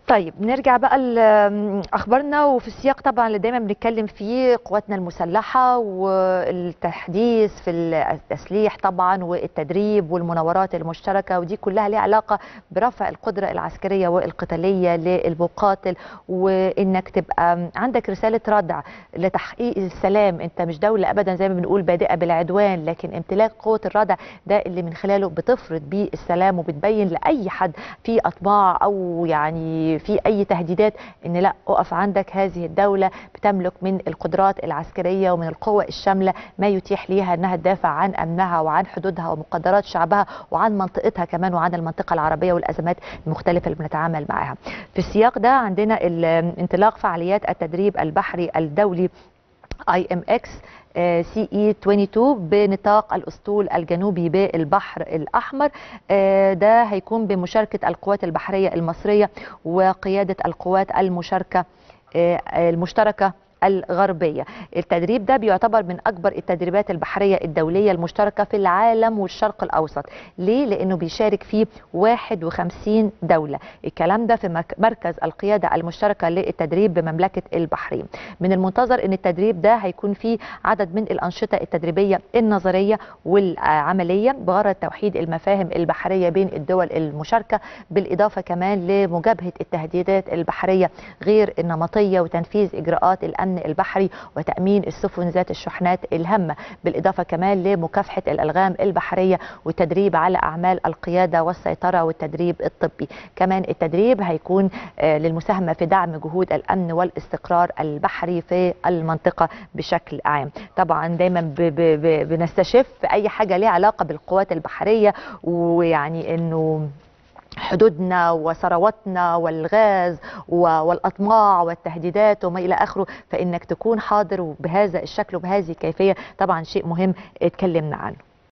طيب نرجع بقى لاخبارنا وفي السياق طبعا اللي دايما بنتكلم فيه قواتنا المسلحه والتحديث في التسليح طبعا والتدريب والمناورات المشتركه ودي كلها ليها علاقه برفع القدره العسكريه والقتاليه للمقاتل وانك تبقى عندك رساله ردع لتحقيق السلام انت مش دوله ابدا زي ما بنقول بادئه بالعدوان لكن امتلاك قوه الردع ده اللي من خلاله بتفرض بيه السلام وبتبين لاي حد في اطماع او يعني في اي تهديدات ان لا اقف عندك هذه الدوله بتملك من القدرات العسكريه ومن القوه الشامله ما يتيح ليها انها تدافع عن امنها وعن حدودها ومقدرات شعبها وعن منطقتها كمان وعن المنطقه العربيه والازمات المختلفه اللي بنتعامل معها. في السياق ده عندنا انطلاق فعاليات التدريب البحري الدولي اي ام اكس سي اي 22 بنطاق الاسطول الجنوبي بالبحر الاحمر ده هيكون بمشاركه القوات البحريه المصريه وقياده القوات المشاركه المشتركه الغربية التدريب ده بيعتبر من أكبر التدريبات البحرية الدولية المشتركة في العالم والشرق الأوسط ليه؟ لأنه بيشارك فيه 51 دولة الكلام ده في مركز القيادة المشتركة للتدريب بمملكة البحرين من المنتظر أن التدريب ده هيكون فيه عدد من الأنشطة التدريبية النظرية والعملية بغرض توحيد المفاهم البحرية بين الدول المشاركة بالإضافة كمان لمجابهة التهديدات البحرية غير النمطية وتنفيذ إجراءات الأمن الامن البحري وتامين السفن ذات الشحنات الهامه بالاضافه كمان لمكافحه الالغام البحريه والتدريب على اعمال القياده والسيطره والتدريب الطبي كمان التدريب هيكون للمساهمه في دعم جهود الامن والاستقرار البحري في المنطقه بشكل عام طبعا دايما ب ب ب بنستشف اي حاجه ليها علاقه بالقوات البحريه ويعني انه حدودنا وثرواتنا والغاز والاطماع والتهديدات وما الى اخره فانك تكون حاضر بهذا الشكل وبهذه الكيفيه طبعا شيء مهم اتكلمنا عنه